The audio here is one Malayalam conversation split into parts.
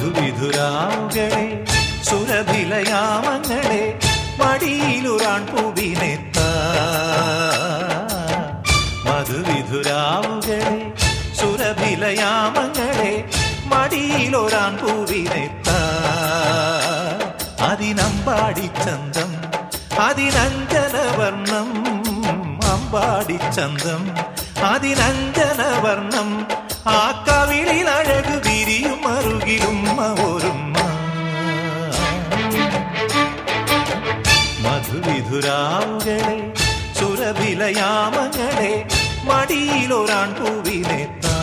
മധുവിധുരാവുകളെ സുരഭിലയാമങ്ങളെ മടിയിലുറാൻ പൂവിനെത്ത മധുവിധുരാവുകളെ സുരഭിലയാമങ്ങളെ മടിയിലൊരാൻ പൂവിനെത്ത അതിനമ്പാടി ചന്തം അതിനഞ്ജനവർണം അമ്പാടി ചന്തം അതിനഞ്ജനവർണം ആ കവിളിൽ അഴക് വിരിയും അറുകിലും ഒരുമ്മ മധുവിധുരാവുകളെ സുരഭിലയാമങ്ങളെ മടിയിലൊരാൺ പൂവിനെത്താ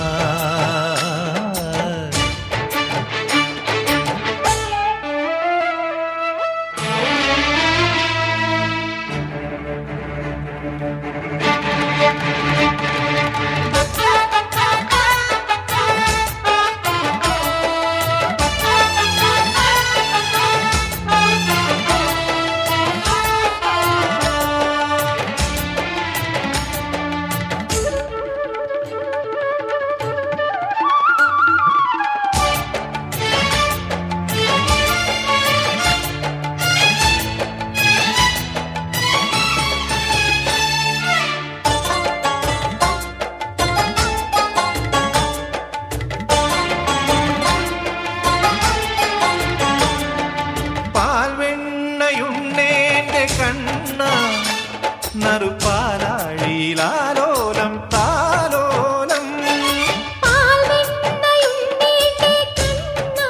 പാൽവെണ്ണയുണ്ണേന്റെ കണ്ണ നറുപാലാഴിയിലാലോലം താലോലം പാൽവെണ്ണയുണ്ണീന്റെ കണ്ണ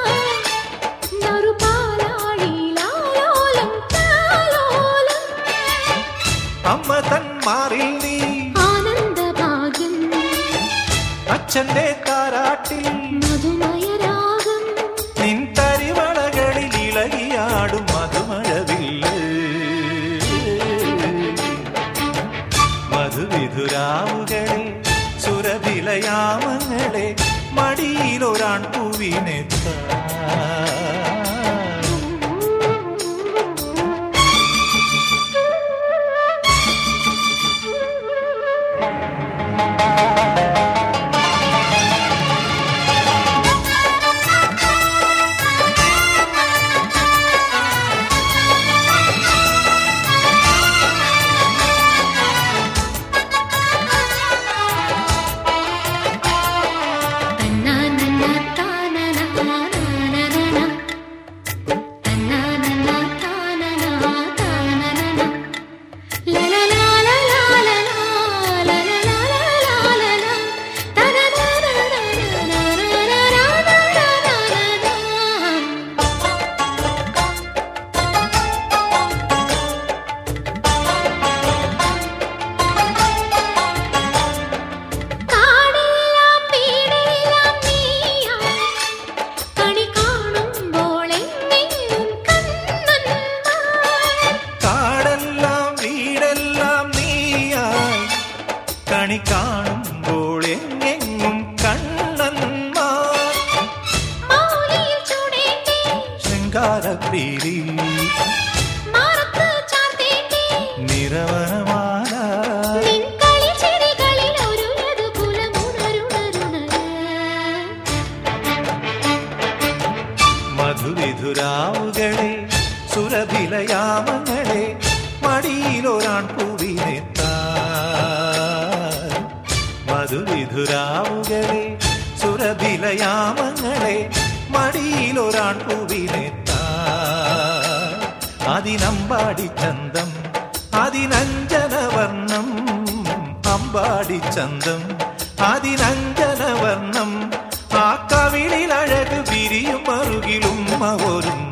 നറുപാലാഴിയിലാലോലം താലോലം അമ്മ തന്മാറിൽ നീ ആനന്ദഭാഗ്യം അച്ഛന്റെ താരാട്ടിൽ മധുമയരാഗം നിൻ തരിവളകളിൽ ഇളകിയാടും മധുമഴവില്ല് മധുവിധുരാവുകളെ സുരഭിലയാമങ്ങളെ മടിയിലൊരാൺ പൂവിനെത്ത തന്നാനന്ന താനന താനനന തന്നാനന്ന താനന താനനന ലലലാലലാലലാ ലലലാലലാലലാ തനനനനനനനനനനനനനന കാടെല്ലാം വീടെല്ലാം നീയാ കണി കാണുമ്പോൾ എന്നെയും കണ്ണന്മാർ കാടെല്ലാം വീടെല്ലാം നീയായി കണി കാണുമ്പോൾ എങ്ങെങ്ങും കണ്ണന്മാർ മൗലിയിൽ ചൂടേണ്ടേ ശൃംഗാരപ്രീതി മാറത്ത് ചാർത്തേണ്ടേ നിറവനമാല നിൻ കളിച്ചിരികളിൽ ഒരുലതു കുലമുണരുണരുണര് മധുവിധുരാവുകളെ സുരഭിലയാമങ്ങളെ മടിയിലൊരാൺ പൂവിനെത്ത മധുവിധുരാവുകളെ സുരഭിലയാമങ്ങളെ മടിയിലൊരാൺ പൂവിനെത്ത അതിനമ്പാടി ചന്തം അതിനഞ്ജനവർണം അമ്പാടി ചന്തം അതിനഞ്ജനവർണം ആ കവിളിൽ അഴക് വിരിയും അറുകിലും ഒരു